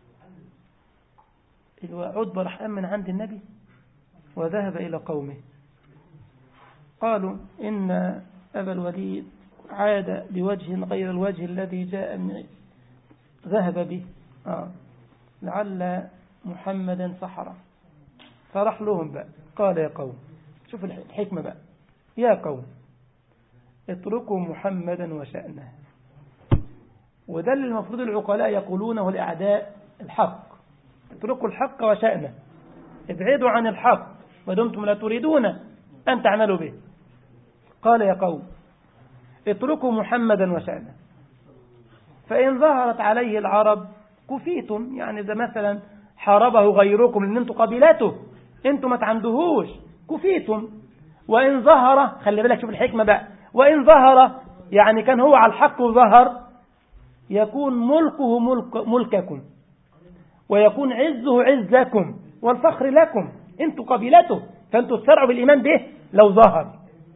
عتبة راح من عند النبي وذهب إلى قومه قالوا إن أبا الوليد عاد بوجه غير الوجه الذي جاء من ذهب به آه. لعل محمدا سحر فراح لهم بقى قال يا قوم شوف الحكمة بقى يا قوم اتركوا محمدا وشأنه وده اللي المفروض العقلاء يقولونه لأعداء الحق اتركوا الحق وشأنه ابعدوا عن الحق ودمتم لا تريدون أن تعملوا به قال يا قوم اتركوا محمدا وشأنه فإن ظهرت عليه العرب كفيتم يعني إذا مثلا حاربه غيركم لأن انتم قبيلته انتم ما تعندهوش كفيتم وإن ظهر خلي بالك شوف الحكمة بقى وإن ظهر يعني كان هو على الحق وظهر يكون ملكه ملك ملككم ويكون عزه عزكم والفخر لكم انتوا قبيلته فانتوا تسرعوا بالإيمان به لو ظهر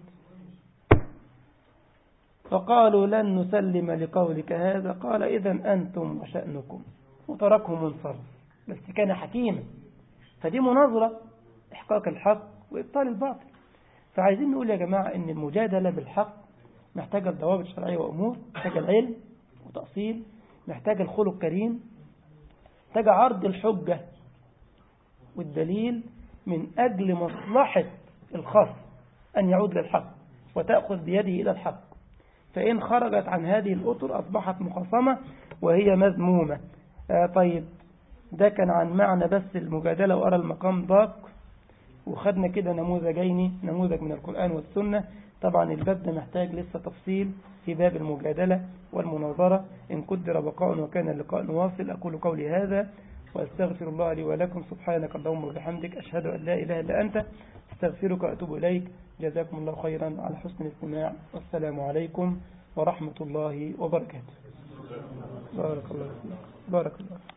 فقالوا لن نسلم لقولك هذا قال إذا أنتم وشأنكم وتركهم منصرف بس كان حكيما فدي مناظرة إحقاق الحق وإبطال الباطل فعايزين نقول يا جماعة إن المجادلة بالحق محتاجة الضوابط الشرعية وأمور محتاجة العلم وتأصيل محتاجة الخلق كريم محتاجة عرض الحجة والدليل من أجل مصلحة الخصم أن يعود للحق وتأخذ بيده إلى الحق فإن خرجت عن هذه الأطر أصبحت مخاصمة وهي مذمومة آه طيب ده كان عن معنى بس المجادلة وأرى المقام ضاق وخدنا كده نموذجين نموذج من القرآن والسنة طبعا الباب ده محتاج لسه تفصيل في باب المجادلة والمناظرة إن قدر بقاء وكان اللقاء نواصل أقول قولي هذا وأستغفر الله لي ولكم سبحانك اللهم وبحمدك أشهد أن لا إله إلا أنت استغفرك وأتوب إليك جزاكم الله خيرا على حسن الاستماع والسلام عليكم ورحمة الله وبركاته بارك الله فيك بارك الله